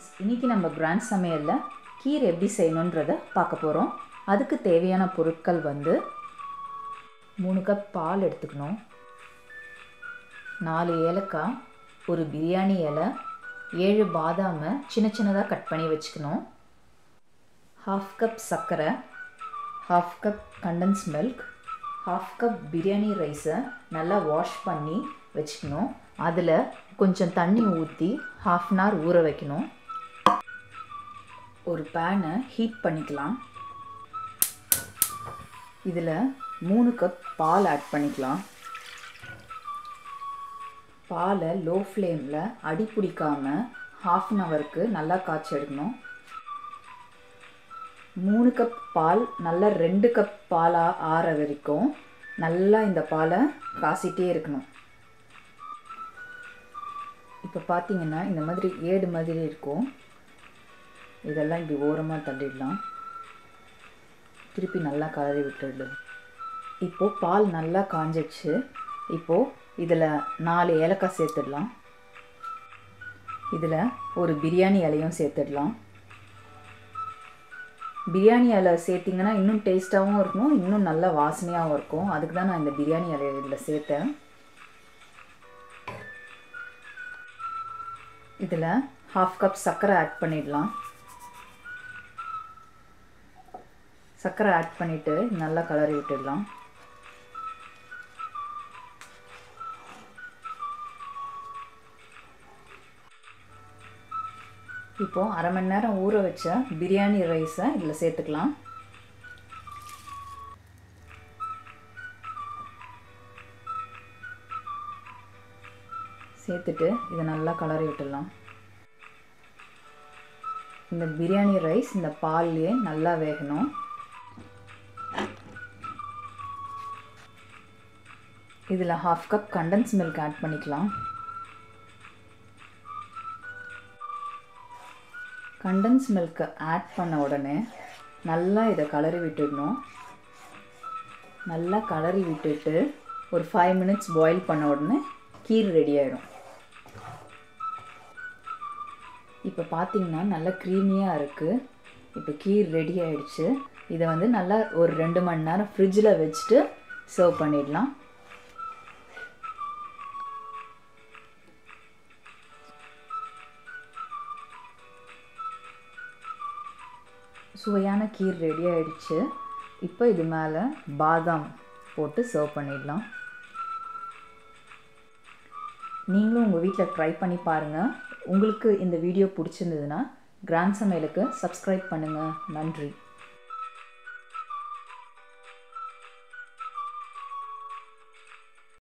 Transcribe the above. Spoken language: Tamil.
ஃப்ரெண்ட்ஸ் இன்றைக்கி நம்ம கிராண்ட் சமையலில் கீர் எப்படி செய்யணுன்றதை பார்க்க போகிறோம் அதுக்கு தேவையான பொருட்கள் வந்து மூணு கப் பால் எடுத்துக்கணும் நாலு ஏலக்காய் ஒரு பிரியாணி இலை ஏழு பாதாமை சின்ன சின்னதாக கட் பண்ணி வச்சுக்கணும் ஹாஃப் கப் சர்க்கரை half cup condensed milk half cup biryani ரைஸை நல்லா வாஷ் பண்ணி வச்சுக்கணும் அதில் கொஞ்சம் தண்ணி ஊற்றி ஹாஃப் அன் ஹவர் ஊற வைக்கணும் ஒரு பேனை ஹீட் பண்ணிக்கலாம் இதில் மூணு கப் பால் ஆட் பண்ணிக்கலாம் பாலை லோ ஃப்ளேமில் அடி பிடிக்காமல் ஹாஃப் அன் ஹவருக்கு நல்லா காய்ச்சி எடுக்கணும் மூணு கப் பால் நல்லா ரெண்டு கப் பாலாக ஆற வரைக்கும் நல்லா இந்த பாலை காசிட்டே இருக்கணும் இப்போ பார்த்தீங்கன்னா இந்த மாதிரி ஏடு மாதிரி இருக்கும் இதெல்லாம் இப்படி ஓரமாக தள்ளிடலாம் திருப்பி நல்லா கலரி விட்டுடு இப்போது பால் நல்லா காஞ்சிடுச்சு இப்போது இதில் நாலு ஏலக்காய் சேர்த்துடலாம் இதில் ஒரு பிரியாணி இலையும் சேர்த்துடலாம் பிரியாணி இலை சேர்த்திங்கன்னா இன்னும் டேஸ்ட்டாகவும் இருக்கும் இன்னும் நல்ல வாசனையாகவும் இருக்கும் அதுக்கு தான் நான் இந்த பிரியாணி இலையை இதில் சேர்த்தேன் இதில் ஹாஃப் கப் சர்க்கரை ஆட் பண்ணிடலாம் சர்க்கரை ஆட் பண்ணிவிட்டு நல்லா கலரி விட்டுடலாம் இப்போது அரை மணி நேரம் ஊற வச்ச பிரியாணி ரைஸை இதில் சேர்த்துக்கலாம் சேர்த்துட்டு இதை நல்லா கலரி விட்டுடலாம் இந்த பிரியாணி ரைஸ் இந்த பால்லையே நல்லா வேகணும் இதில் half cup condensed milk add பண்ணிக்கலாம் கண்டன்ஸ் மில்க்கை ஆட் பண்ண உடனே நல்லா இதை கலரி விட்டுடணும் நல்லா கலரி விட்டுட்டு ஒரு ஃபைவ் மினிட்ஸ் பாயில் பண்ண உடனே கீர் ரெடி ஆகிடும் இப்போ பார்த்தீங்கன்னா நல்லா க்ரீமியாக இருக்குது இப்போ கீர் ரெடி ஆகிடுச்சு இதை வந்து நல்லா ஒரு ரெண்டு மணி நேரம் ஃப்ரிட்ஜில் வச்சுட்டு சர்வ் பண்ணிடலாம் சுவையான கீர் ரெடி ஆகிடுச்சு இப்போ இது மேலே பாதாம் போட்டு சர்வ் பண்ணிடலாம் நீங்களும் உங்கள் வீட்டில் ட்ரை பண்ணி பாருங்கள் உங்களுக்கு இந்த வீடியோ பிடிச்சிருந்ததுன்னா கிராண்ட் சமையலுக்கு சப்ஸ்கிரைப் பண்ணுங்கள் நன்றி